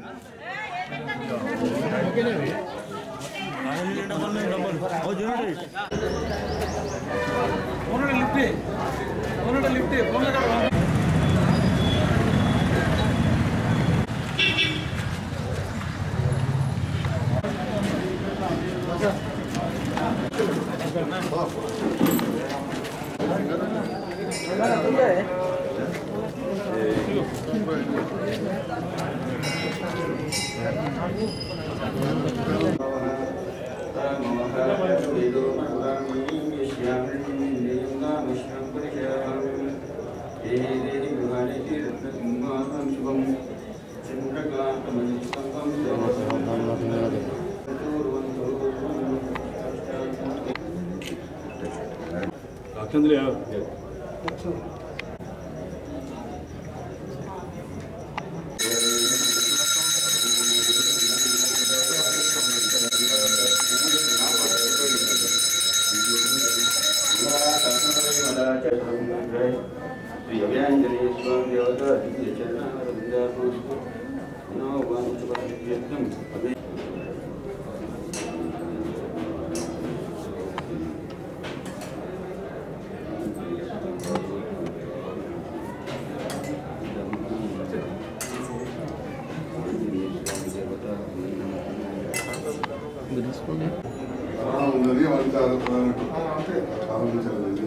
ఉన్నది వాళ్ళకి ఆరంభించలేదు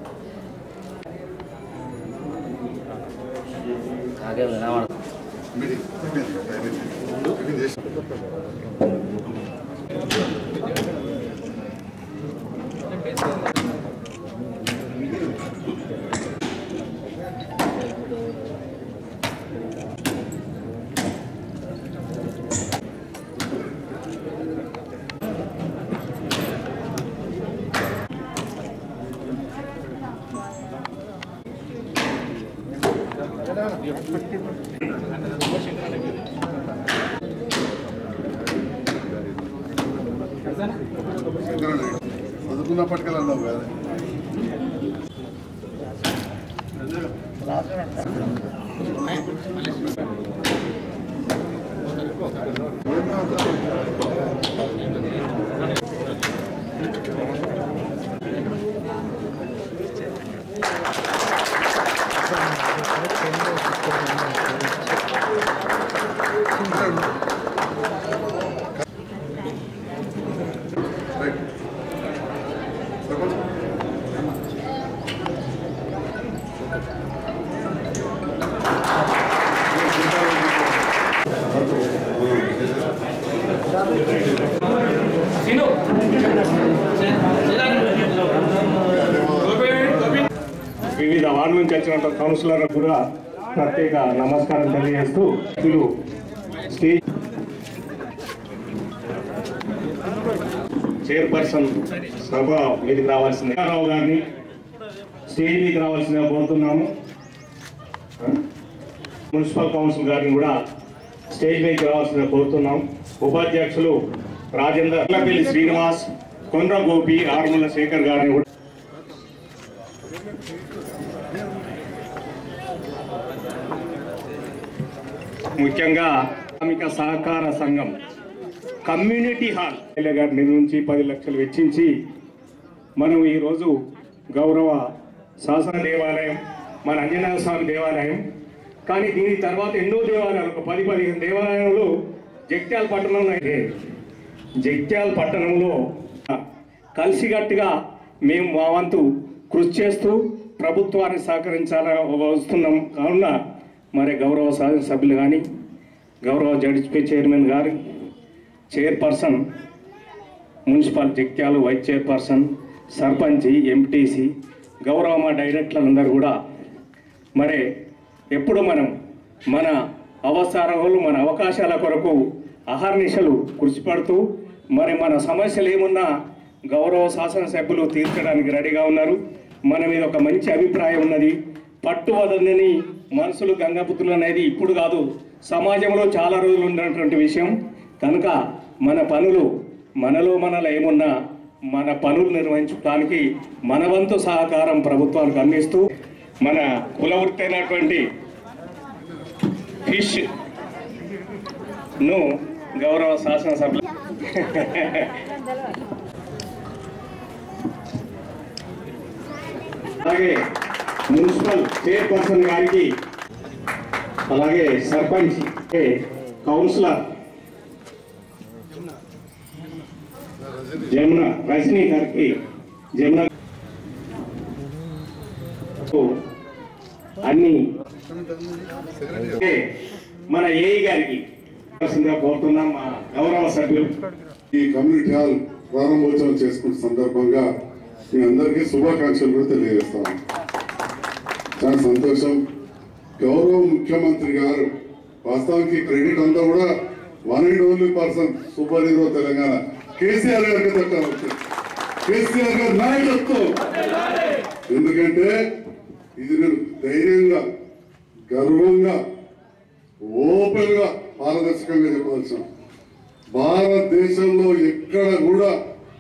meeting meeting చేసి చదువుకున్నప్పటికీ అన్నావు కదా రైట్ సర్పంచ్ వివిధ వార్డు నుంచి వచ్చిన కౌన్సిలర్లకు కూడా ప్రత్యేక నమస్కారం తెలియజేస్తూ వీళ్ళు స్టేజ్ చైర్పర్సన్ సభ మీదకి రావాల్సింది రావు గారిని స్టేజ్ మీదకి రావాల్సిందిగా కోరుతున్నాము మున్సిపల్ కౌన్సిల్ గారిని కూడా స్టేజ్ మీదకి రావాల్సిందిగా కోరుతున్నాం ఉపాధ్యక్షులు రాజేందర్ అల్లపల్లి శ్రీనివాస్ కొండ్ర గోపి ఆరుమల శేఖర్ గారిని కూడా ముఖ్యంగా శ్రామిక సహకార సంఘం కమ్యూనిటీ హాల్ ఎమ్మెల్యే గారి నిధి నుంచి పది లక్షలు వెచ్చించి మనం ఈరోజు గౌరవ శాసన దేవాలయం మన అంజనేయ స్వామి దేవాలయం కానీ దీని తర్వాత ఎన్నో దేవాలయాలు ఒక పది పదిహేను దేవాలయాలు జగిత్యాల పట్టణంలో అయితే జగిత్యాల పట్టణంలో కలిసికట్టుగా మేము మా వంతు కృషి చేస్తూ ప్రభుత్వాన్ని సహకరించాలని వస్తున్నాం కావున మరి గౌరవ శాసన సభ్యులు కానీ గౌరవ జడ్జిపీ చైర్మన్ గారు chairperson municipal Jagtial vice chairperson సర్పంచి ఎంటీసీ గౌరవ మా డైరెక్టర్లందరూ కూడా మరి ఎప్పుడు మనం మన అవసరాలు మన అవకాశాల కొరకు అహర్నిశలు కృషి పడుతూ మరి మన సమస్యలు ఏమున్నా గౌరవ శాసనసభ్యులు తీర్చడానికి రెడీగా ఉన్నారు మన మీద ఒక మంచి అభిప్రాయం ఉన్నది పట్టు వదని మనసులు గంగపుత్రులు అనేది ఇప్పుడు కాదు సమాజంలో చాలా రోజులు ఉన్నటువంటి విషయం కనుక మన పనులు మనలో మనలో ఏమున్నా మన పనులు నిర్వహించడానికి మన వంతు సహకారం ప్రభుత్వానికి అందిస్తూ మన కుల వృత్తి అయినటువంటి ఫిష్ ను గౌరవ శాసనసభ్యులు అలాగే మున్సిపల్ చైర్పర్సన్ గారికి అలాగే సర్పంచ్ ఏ, కౌన్సిలర్ జమున రజనీ గారికి జమున అన్ని ఏ, మన ఏఈ గారికి కావాల్సిందిగా కోరుతున్నాం మా గౌరవ సభ్యులు ఈ కమ్యూనిటీ హాల్ ప్రారంభోత్సవం చేసుకున్న సందర్భంగా మీ అందరికీ శుభాకాంక్షలు కూడా తెలియజేస్తాను చాలా సంతోషం గౌరవ ముఖ్యమంత్రి గారు వాస్తవానికి క్రెడిట్ అంతా కూడా one and only person super hero Telangana KCR గారికి దక్కాలి కేసీఆర్ గారి నాయకత్వం ఎందుకంటే ఇది నేను ధైర్యంగా గర్వంగా ఓపెన్ గా పారదర్శకంగా చెప్పవలసిన భారతదేశంలో ఎక్కడ కూడా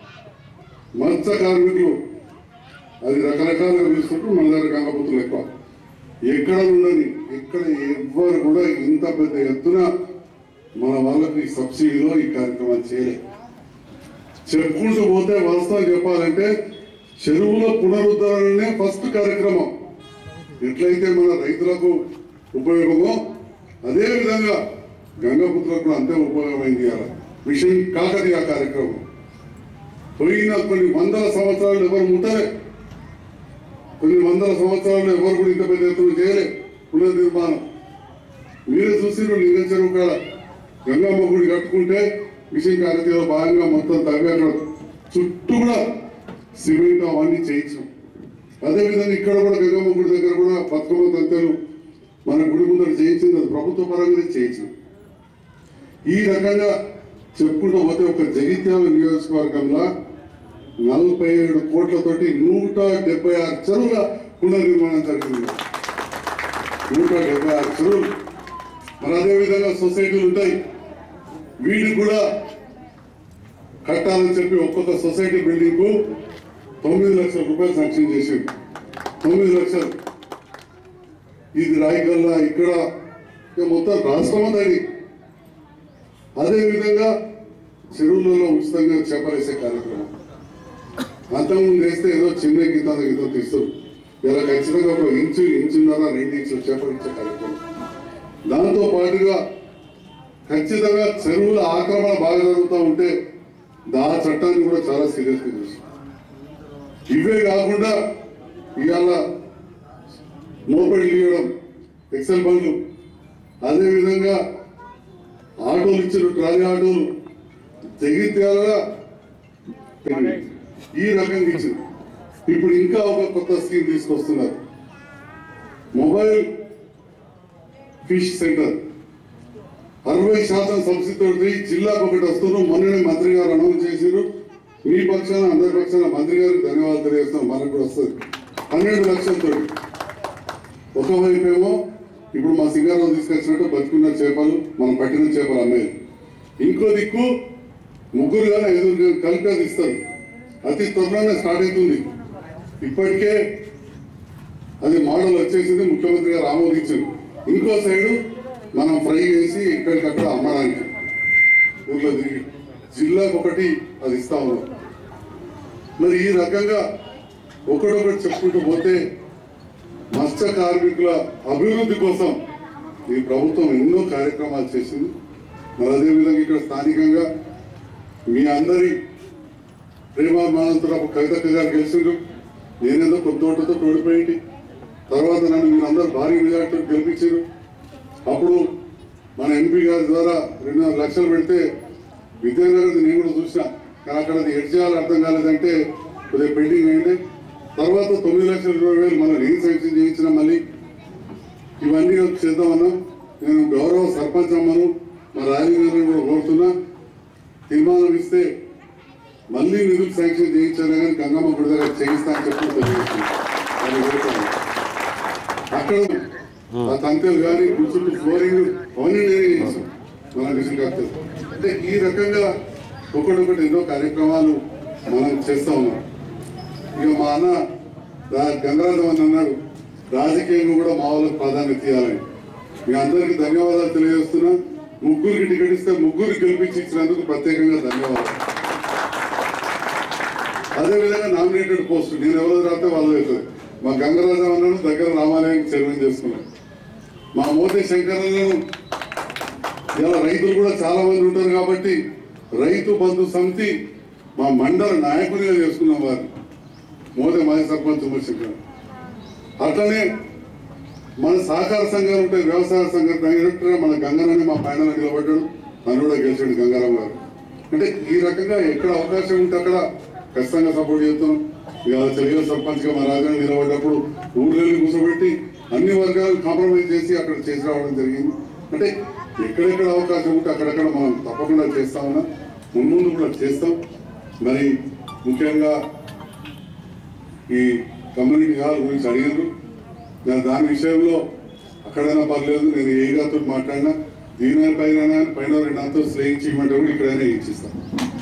మత్స్య కార్మికులు అది రకరకాలుగా పిలుస్తుంటారు మన దగ్గర గంగపుత్రులు ఎక్కువ ఎక్కడ ఉండని ఎక్కడ ఎవ్వరు కూడా ఇంత పెద్ద ఎత్తున మన వాళ్ళకి సబ్సిడీలో ఈ కార్యక్రమాలు చేయలేదు చెప్పుకుంటూ పోతే వాస్తవం చెప్పాలంటే చెరువుల పునరుద్ధరణనే ఫస్ట్ కార్యక్రమం ఎట్లయితే మన రైతులకు ఉపయోగమో అదే విధంగా గంగపుత్రులకు కూడా అంతే ఉపయోగమైంది ఇవాళ మిషన్ కాకతీయ కార్యక్రమం పోయిన కొన్ని వందల సంవత్సరాలు ఎవరు ముట్టలే కొన్ని వందల సంవత్సరాలు ఎవరు కూడా ఇంత పెద్ద ఎత్తున చేయలే పునర్నిర్మాణం మీరే చూసిన లింగ చెరువు కాడ గంగమ్మ గుడి కట్టుకుంటే మిషన్ కాకతీయలో భాగంగా మొత్తం తవ్వి అక్కడ చుట్టూ కూడా సిమెంట్ అవన్నీ చేయించాం అదేవిధంగా ఇక్కడ కూడా గంగమ్మ గుడి దగ్గర కూడా బతుకమ్మ తంతెలు మన గుడి ముందర చేయించింది అది ప్రభుత్వ పరంగానే చేయించాం ఈ రకంగా చెప్పుకుంటూ పోతే ఒక జగిత్యాల నియోజకవర్గంలో నలభై ఏడు కోట్లతోటి నూట డెబ్బై ఆరు చెరువుల పునర్నిర్మాణం జరిగింది నూట డెబ్బై ఆరు చెరువులు మరి అదేవిధంగా సొసైటీలు ఉంటాయి వీటికి కూడా కట్టాలని చెప్పి ఒక్కొక్క సొసైటీ బిల్డింగ్ కు తొమ్మిది లక్షల రూపాయలు శాంక్షన్ చేసింది తొమ్మిది లక్షలు ఇది రాయగల్లా ఇక్కడ ఇక మొత్తం రాష్ట్రం అంతా ఇది అదేవిధంగా చెరువులలో ఉచితంగా చేపలేసే కార్యక్రమం అంతకుముందు వేస్తే ఏదో చిన్న గీత గీత తీస్తారు ఇలా ఖచ్చితంగా ఒక ఇంచు ఇంచున్నర రెండు ఇంచులు చేపలించే కార్యక్రమం దాంతో పాటుగా ఖచ్చితంగా చెరువుల ఆక్రమణ బాగా జరుగుతూ ఉంటే దా చట్టాన్ని కూడా చాలా సీరియస్గా చూసాం ఇవే కాకుండా ఇవాళ మోపెడ్ ఇవ్వడం ఎక్సెల్ బండ్లు అదేవిధంగా ఆటోలు ఇచ్చిన ట్రాలీ ఆటోలు జగిత్యాల ఈ రకంగా ఇచ్చింది ఇప్పుడు ఇంకా ఒక కొత్త స్కీమ్ తీసుకొస్తున్నారు మొబైల్ ఫిష్ సెంటర్ అరవై శాతం సబ్సిడీ జిల్లాకు ఒకటి వస్తున్నారు మొన్ననే మంత్రి గారు అనౌన్స్ చేశారు మీ పక్షాన అందరి పక్షాన మంత్రి గారికి ధన్యవాదాలు తెలియజేస్తాం మనకు కూడా వస్తుంది పన్నెండు లక్షలతో ఒకవైపు ఏమో ఇప్పుడు మా సింగారావు తీసుకొచ్చినట్టు బతుకున్న చేపలు మనం పట్టిన చేపలు అమ్మేది ఇంకో దిక్కు ముగ్గురు కానీ ఐదుగురు కానీ కలిపి అది ఇస్తారు అతి త్వరలోనే స్టార్ట్ అవుతుంది ఇప్పటికే అది మోడల్ వచ్చేసింది ముఖ్యమంత్రి గారు ఆమోదించారు ఇంకో సైడు మనం ఫ్రై చేసి ఎక్కడికక్కడ అమ్మడానికి ఊర్లో తిరిగి జిల్లాకు ఒకటి అది ఇస్తా ఉన్నాం మరి ఈ రకంగా ఒకడొకటి చెప్పుకుంటూ పోతే మత్స్య కార్మికుల అభివృద్ధి కోసం ఈ ప్రభుత్వం ఎన్నో కార్యక్రమాలు చేసింది మరి అదేవిధంగా ఇక్కడ స్థానికంగా మీ అందరి ప్రేమాభిమానంతో నాకు కవితక్క గారు గెలిచిండ్రు నేనేదో కొత్త ఓటుతో ఓడిపోయింది తర్వాత నన్ను మీరందరూ భారీ మెజార్టీతో గెలిపించారు అప్పుడు మన ఎంపీ గారి ద్వారా రెండున్నర లక్షలు పెడితే విద్యానగర్ నేను కూడా చూసిన కానీ అక్కడ అది ఎడ్ చేయాలో అర్థం కాలేదంటే కొద్దిగా పెండింగ్ అయింది తర్వాత తొమ్మిది లక్షల ఇరవై వేలు మనం రీన్ శాంక్షన్ చేయించిన మళ్ళీ ఇవన్నీ చేద్దామన్నా నేను గౌరవ సర్పంచ్ అమ్మను మా రాజీవ్ కూడా కోరుతున్నా తీర్మానం ఇస్తే మళ్ళీ నిధులు శాంక్షన్ చేయించాలి కానీ గంగమ్మ గుడి దగ్గర చేయిస్తా అని చెప్పి తెలియజేస్తుంది అది కోరుతాను అక్కడ ఆ తంతెలు కానీ గుర్తులు ఫ్లోరింగ్ అవన్నీ నేనే చేసాం మన నిజంగా అంటే ఈ రకంగా ఒకటొకటి ఎన్నో కార్యక్రమాలు మనం చేస్తా ఉన్నాం ఇక మా అన్న రా- గంగరాజం అని అన్నాడు రాజకీయంగా కూడా మా వాళ్ళకి ప్రాధాన్యత ఇవ్వాలని మీ అందరికీ ధన్యవాదాలు తెలియజేస్తున్నా ముగ్గురికి టికెట్ ఇస్తే ముగ్గురు గెలిపించి ఇచ్చినందుకు ప్రత్యేకంగా ధన్యవాదాలు అదేవిధంగా నామినేటెడ్ పోస్ట్ నేను ఎవరు రాస్తే వాళ్ళు అవుతుంది మా గంగరాజు అన్నాడు దగ్గర రామాలయం చైర్మన్ చేసుకున్నాను మా మోదీ శంకరలను ఇలా రైతులు కూడా చాలా మంది ఉంటారు కాబట్టి రైతు బంధు సమితి మా మండల నాయకునిగా చేసుకున్నాం వారు మోదీ మాజీ సర్పంచ్ ఉమర్శంకర్ అట్లనే మన సహకార సంఘాలు ఉంటాయి వ్యవసాయ సంఘం డైరెక్టర్ మన గంగారాన్ని మా పైన నిలబడ్డాడు నన్ను కూడా గెలిచాడు గంగారాం గారు అంటే ఈ రకంగా ఎక్కడ అవకాశం ఉంటే అక్కడ ఖచ్చితంగా సపోర్ట్ చేస్తున్నాం ఇవాళ తెలుగు సర్పంచ్ గా మా రాజాన్ని నిలబడ్డప్పుడు ఊర్లో కూర్చోబెట్టి అన్ని వర్గాలు కాంప్రమైజ్ చేసి అక్కడ చేసి రావడం జరిగింది అంటే ఎక్కడెక్కడ అవకాశం ఉంటే అక్కడక్కడ మనం తప్పకుండా చేస్తామన్నా మున్ముందు కూడా చేస్తాం మరి ముఖ్యంగా ఈ కమ్యూనిటీ హాల్ గురించి అడిగారు నేను దాని విషయంలో అక్కడైనా పర్లేదు నేను ఏ గాతో మాట్లాడినా దీని పైన పైన రెండు అంతా శ్రేయించి ఇవ్వమంటే కూడా ఇక్కడైనా ఇచ్చిస్తాను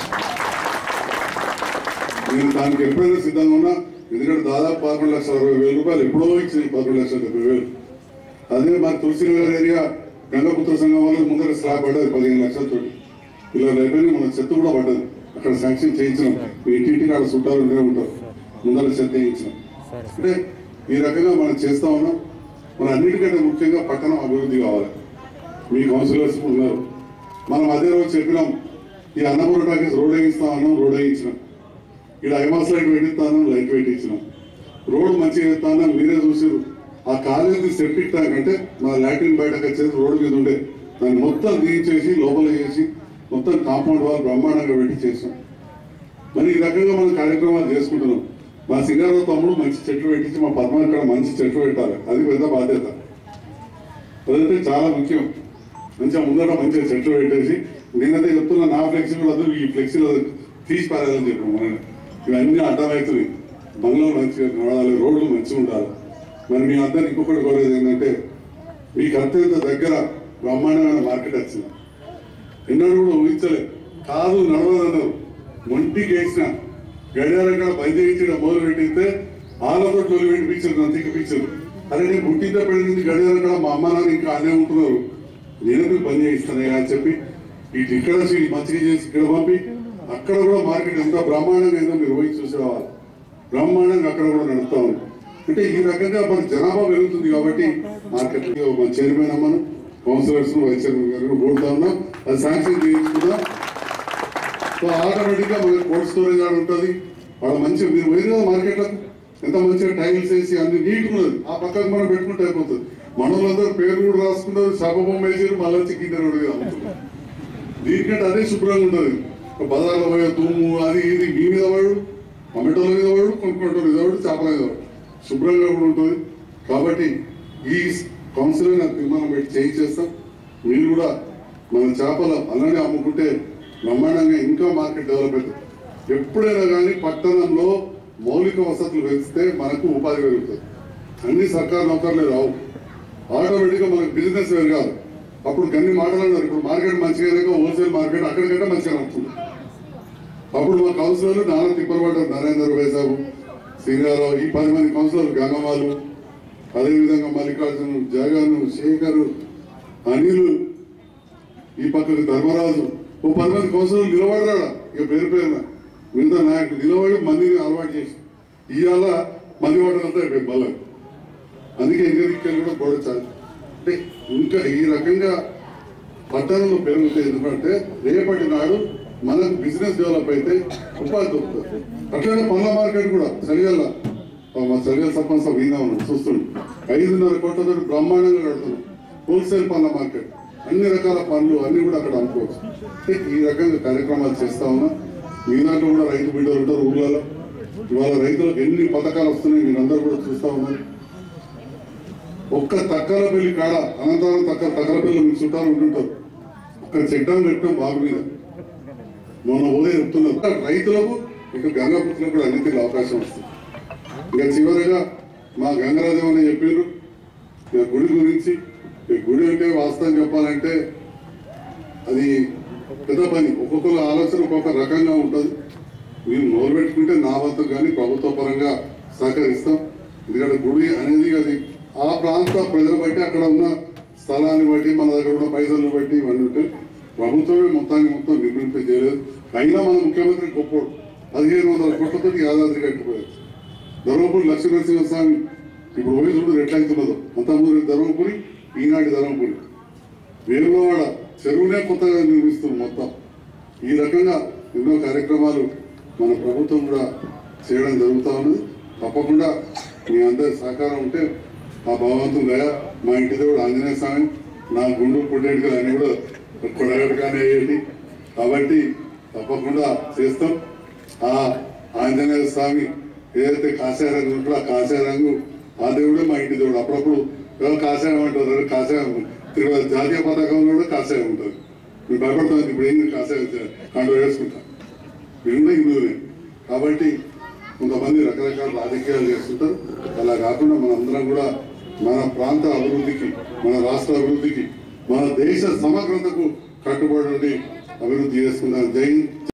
నేను దానికి ఎప్పుడైనా సిద్ధంగా ఉన్నా ఎందుకంటే దాదాపు పదకొండు లక్షల అరవై వేల రూపాయలు ఎప్పుడో ఇచ్చింది పదకొండు లక్షల డెబ్బై వేలు అదే మన తులసినగర్ ఏరియా గంగపుత్ర సంఘం వల్ల ముందర స్లాబ్ పడ్డది పదిహేను లక్షలతో ఇలా అయిపోయింది మన చెత్త కూడా పడ్డది అక్కడ శాంక్షన్ చేయించినాం మీ ఇంటింటికి అక్కడ చుట్టాలు ఉండే ఉంటారు ముందర చెత్త వేయించినాం అంటే ఈ రకంగా మనం చేస్తా ఉన్నాం మన అన్నిటికంటే ముఖ్యంగా పట్టణం అభివృద్ధి కావాలి మీ కౌన్సిలర్స్ ఉన్నారు మనం అదే రోజు చెప్పినాం ఈ అన్నపూర్ణ టాకీస్ రోడ్ వేయిస్తా ఉన్నాం రోడ్ వేయించినాం ఇక్కడ ఐమాస్ లైట్ పెట్టిస్తాను లైట్ పెట్టించినాం రోడ్ మంచిగా వేస్తాను మీరే చూసారు ఆ కాలేజీ సెప్టిక్ ట్యాంక్ అంటే మన లాట్రిన్ బయటకు వచ్చేది రోడ్డు మీద ఉండే దాన్ని మొత్తం తీయించేసి లోపల చేసి మొత్తం కాంపౌండ్ వాల్ బ్రహ్మాండంగా పెట్టి చేసాం మరి ఈ రకంగా మనం కార్యక్రమాలు చేసుకుంటున్నాం మా సింగారావు తమ్ముడు మంచి చెట్లు పెట్టించి మా పద్మ ఇక్కడ మంచి చెట్లు పెట్టాలి అది పెద్ద బాధ్యత అదంటే చాలా ముఖ్యం మంచిగా ముందర మంచిగా చెట్లు పెట్టేసి నేనైతే చెప్తున్నా నా ఫ్లెక్సీలు వద్దు ఈ ఫ్లెక్సీలు తీసి పారేయాలని చెప్పాను మన ఇవన్నీ అడ్డమవుతున్నాయి బంగ్లాలు మంచిగా నడవాలి రోడ్లు మంచిగా ఉండాలి మరి మీ అందరికి ఇంకొకటి కోరేది ఏంటంటే మీకు అత్యంత దగ్గర బ్రహ్మాండమైన మార్కెట్ వచ్చింది ఎన్నడూ కూడా ఊహించలేదు కాదు నడవదన్నారు ఒంటికి వేసిన గడియారం కూడా బంద్ చేయించడం మొదలు పెట్టిస్తే ఆలతో మొదలు పెట్టించారు నన్ను తిక్కిపించారు అరే నేను పుట్టిందే పెళ్ళింది గడియారం కూడా మా అమ్మ నాన్న ఇంకా అనే ఉంటున్నారు నేను మీకు బంద్ చేయిస్తానయ్యా అని చెప్పి ఇటు ఇక్కడ సీట్ మంచిగా చేసి ఇక్కడ పంపి అక్కడ కూడా మార్కెట్ ఎంత బ్రహ్మాండంగా ఏదో మీరు పోయి చూసి రావాలి బ్రహ్మాండంగా అక్కడ కూడా నడుస్తా ఉంది అంటే ఈ రకంగా మన జనాభా పెరుగుతుంది కాబట్టి మార్కెట్ మన చైర్మన్ అమ్మను కౌన్సిలర్స్ వైస్ చైర్మన్ గారు కోరుతా ఉన్నాం అది శాంక్షన్ చేయించుకుందాం సో ఆటోమేటిక్ గా మనకి కోల్డ్ స్టోరేజ్ ఆడ ఉంటుంది వాళ్ళు మంచిగా మీరు పోయిన కదా మార్కెట్ ఎంత మంచిగా టైల్స్ వేసి అన్ని నీట్ ఉన్నది ఆ పక్కకు మనం పెట్టుకుంటే అయిపోతుంది మనోళ్ళందరూ పేరు కూడా రాసుకున్నారు శప బొమ్మ వేసారు మళ్ళీ వచ్చి కింద రోడ్డు అమ్ముతున్నారు దీనికంటే అదే శుభ్రంగా ఉంటుంది బజార్లో పోయే తుమ్ము అది ఇది మీ మీద వాడు టొమాటోల మీద వాడు కొనుక్కుంటారు మీద వాడు చేపల మీద వాడు శుభ్రంగా కూడా ఉంటుంది కాబట్టి ఈ కౌన్సిల్ నాకు తీర్మానం పెట్టి చేయించేస్తాం మీరు కూడా మన చేపలు అలానే అమ్ముకుంటే బ్రహ్మాండంగా ఇంకా మార్కెట్ డెవలప్ అవుతుంది ఎప్పుడైనా కానీ పట్టణంలో మౌలిక వసతులు పెంచితే మనకు ఉపాధి పెరుగుతుంది అన్ని సర్కారు నౌకర్లే రావు ఆటోమేటిక్గా మనకు బిజినెస్ పెరగాలి అప్పుడు కన్ని మాటలు అన్నారు ఇప్పుడు మార్కెట్ మంచిగా లేక హోల్సేల్ మార్కెట్ అక్కడికంటే మంచిగా నడుస్తుంది అప్పుడు మా కౌన్సిలర్లు నానా తిప్పలు పడ్డారు నరేందర్ వేసాబు సింగారావు ఈ పది మంది కౌన్సిలర్లు గంగమాలు అదేవిధంగా మల్లికార్జును జగన్ శేఖర్ అనిల్ ఈ పక్కన ధర్మరాజు ఓ పది మంది కౌన్సిలర్లు నిలబడరాడా ఇక పేరు పేరున మిగతా నాయకులు నిలబడి మందిని అలవాటు చేసి ఇవాళ మంది వాటలంతా అయిపోయింది మళ్ళీ అందుకే ఇంజనీరింగ్ కూడా గొడవచాలి అంటే ఇంకా ఈ రకంగా పట్టణంలో పెరుగుతాయి ఎందుకంటే రేపటి నాడు మనకు బిజినెస్ డెవలప్ అయితే ఉపాధి దొరుకుతుంది అట్లనే పండ్ల మార్కెట్ కూడా చలిగల్ల మా చలిగల సర్పంచ్ విన్నా ఉన్నాం చూస్తుండే ఐదున్నర కోట్లతో బ్రహ్మాండంగా కడుతున్నాం హోల్సేల్ పండ్ల మార్కెట్ అన్ని రకాల పండ్లు అన్ని కూడా అక్కడ అమ్ముకోవచ్చు అంటే ఈ రకంగా కార్యక్రమాలు చేస్తా ఉన్నాం మీ దాంట్లో కూడా రైతు బిడ్డలు ఉంటారు ఊళ్ళలో ఇవాళ రైతులకు ఎన్ని పథకాలు వస్తున్నాయి మీరందరూ కూడా చూస్తా ఉన్నారు ఒక్క తక్కల పెళ్లి కాడ అనంతరం తక్క తక్కల పెళ్లి మీకు చుట్టాలు ఉంటుంటారు ఒక్క చెడ్డం పెట్టడం బాగు మీద మొన్న ఉదయం చెప్తున్నారు రైతులకు ఇక గంగాపుత్రులకు కూడా అన్నిటికీ అవకాశం వస్తుంది ఇక చివరిగా మా గంగరాజం అని చెప్పారు ఇక గుడి గురించి ఈ గుడి అంటే వాస్తవం చెప్పాలంటే అది పెద్ద పని ఒక్కొక్కరు ఆలోచన ఒక్కొక్క రకంగా ఉంటుంది మీరు మొదలు పెట్టుకుంటే నా వద్ద కానీ ప్రభుత్వ పరంగా సహకరిస్తాం ఎందుకంటే గుడి అనేది అది ఆ ప్రాంత ప్రజలు బట్టి అక్కడ ఉన్న స్థలాన్ని బట్టి మన దగ్గర ఉన్న పైసలను బట్టి ఇవన్నీ ఉంటాయి ప్రభుత్వమే మొత్తాన్ని మొత్తం నిర్మింప చేయలేదు అయినా మన ముఖ్యమంత్రి గొప్పోడు పదిహేను వందల కోట్లతో యాదాద్రి కట్టిపోయారు ధర్మపురి లక్ష్మీనరసింహ స్వామి ఇప్పుడు పోయి చూడు ఎట్లా అవుతున్నదో అంతకుముందు ధర్మపురి ఈనాటి ధర్మపురి వేములవాడ చెరువునే కొత్తగా నిర్మిస్తుంది మొత్తం ఈ రకంగా ఎన్నో కార్యక్రమాలు మన ప్రభుత్వం కూడా చేయడం జరుగుతూ ఉన్నది తప్పకుండా మీ అందరి సహకారం ఉంటే ఆ భగవంతుని దయ మా ఇంటి దేవుడు ఆంజనేయ స్వామి నా గుండు పుట్టేటికలు అన్ని కూడా కొడగట్టుగానే అయ్యేది కాబట్టి తప్పకుండా చేస్తాం ఆ ఆంజనేయ స్వామి ఏదైతే కాషాయ రంగు ఉంటుందో ఆ కాషాయ రంగు ఆ దేవుడే మా ఇంటి దేవుడు అప్పుడప్పుడు ఏదో కాషాయం అంటారు అదే కాషాయం తిరుమల జాతీయ పతాకంలో కూడా కాషాయం ఉంటుంది మీరు భయపడుతుంది ఇప్పుడు ఏం కాషాయం కండు వేసుకుంటా మీరు కూడా హిందువులే కాబట్టి కొంతమంది రకరకాల రాజకీయాలు చేస్తుంటారు అలా కాకుండా మనందరం కూడా మన ప్రాంత అభివృద్ధికి మన రాష్ట్ర అభివృద్ధికి మన దేశ సమగ్రతకు కట్టుబడి ఉండి అభివృద్ధి చేసుకుందాం జై